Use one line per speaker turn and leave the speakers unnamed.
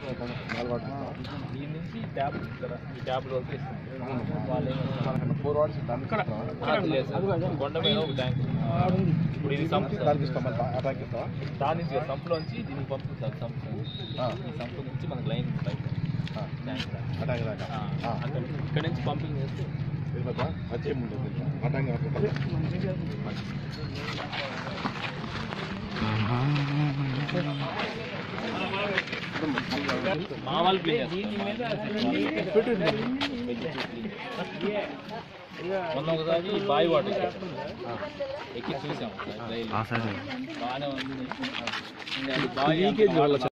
దీని నుంచి ట్యాప్ ఇక్కడ ఈ ట్యాప్ వరకు ఇస్తుంది వాళ్ళు ఏమన్నా-
ఫోర్ వాట్స్ దానికి
ఆ, లేదు సార్. కొండ మీద ఒక ట్యాంక్ ఉంది. ఇప్పుడు ఇది సంప్ సార్.
దానికి ఇస్తాం మళ్ళీ ఆ ట్యాంక్ ఇస్తావా
దాని నుంచి సంప్లోంచి దీనికి పంపుతుంది సార్ సంప్ ఈ సంప్ నుంచి మనకు లైన్ పైప్ ట్యాంక్ దాకా.
ఆ ట్యాంక్ దాకా
ఆ, అక్కడ ఇక్కడ నుంచి పంపింగ్ చేస్తే
వెళ్ళిపోతా వచ్చే ముందు ఆ ట్యాంక్ ఆపుకుంటా.
మా వాళ్ళు క్లీన్ మొన్న ఒకసారి బావి వాటర్ ఎక్కాం. ఎక్కి చూసాం సార్ రైలు. బాగానే ఉంది ఇంకా అది బావి అంత